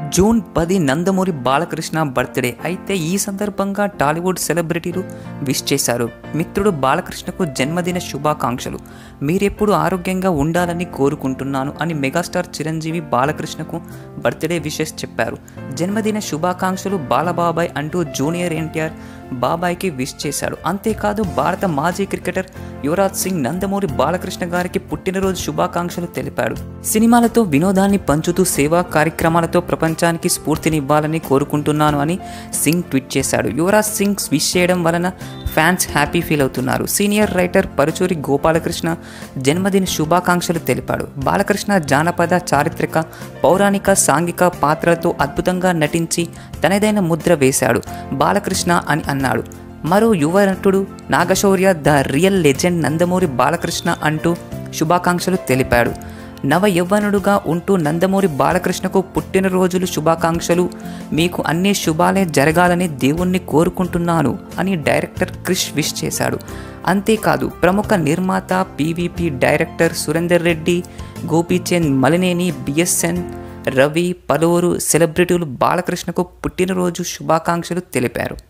June పది Nandamuri Balakrishna birthday అయితే ఈ సందర్భంగా టాలీవుడ్ సెలబ్రిటీలు విష్ చేశారు మిత్రుడు బాలకృష్ణకు జన్మదిన శుభాకాంక్షలు మీరెప్పుడు ఆరోగ్యంగా ఉండాలని కోరుకుంటున్నాను అని మెగాస్టార్ చిరంజీవి బాలకృష్ణకు బర్త్డే విషెస్ చెప్పారు జన్మదిన శుభాకాంక్షలు బాలబాబాయ్ అంటూ జూనియర్ ఎన్టీఆర్ బాబాయ్కి విష్ చేశాడు అంతేకాదు భారత మాజీ క్రికెటర్ యువరాజ్ సింగ్ నందమూరి బాలకృష్ణ గారికి పుట్టినరోజు శుభాకాంక్షలు తెలిపాడు సినిమాలతో వినోదాన్ని పంచుతూ సేవా కార్యక్రమాలతో ప్రపంచానికి స్ఫూర్తినివ్వాలని కోరుకుంటున్నాను అని సింగ్ ట్వీట్ చేశాడు యువరాజ్ సింగ్ విష్ చేయడం వలన ఫ్యాన్స్ హ్యాపీ ఫీల్ అవుతున్నారు సీనియర్ రైటర్ పరుచూరి గోపాలకృష్ణ జన్మదిన శుభాకాంక్షలు తెలిపాడు బాలకృష్ణ జానపద చారిత్రక పౌరాణిక సాంఘిక పాత్రలతో అద్భుతంగా నటించి తనదైన ముద్ర వేశాడు బాలకృష్ణ అని అన్నాడు మరో యువ నటుడు Naga Shaurya the real legend Nandamuri Balakrishna అంటూ శుభాకాంక్షలు తెలిపాడు నవ యవ్వనుడుగా ఉంటూ నందమూరి బాలకృష్ణకు పుట్టినరోజులు శుభాకాంక్షలు మీకు అన్ని శుభాలే జరగాలని దేవుణ్ణి కోరుకుంటున్నాను అని డైరెక్టర్ క్రిష్ విష్ చేశాడు అంతేకాదు ప్రముఖ నిర్మాత PVP director Surender Reddy Gopichand Malineni BSN Ravi పలువురు సెలబ్రిటీలు బాలకృష్ణకు పుట్టినరోజు శుభాకాంక్షలు తెలిపారు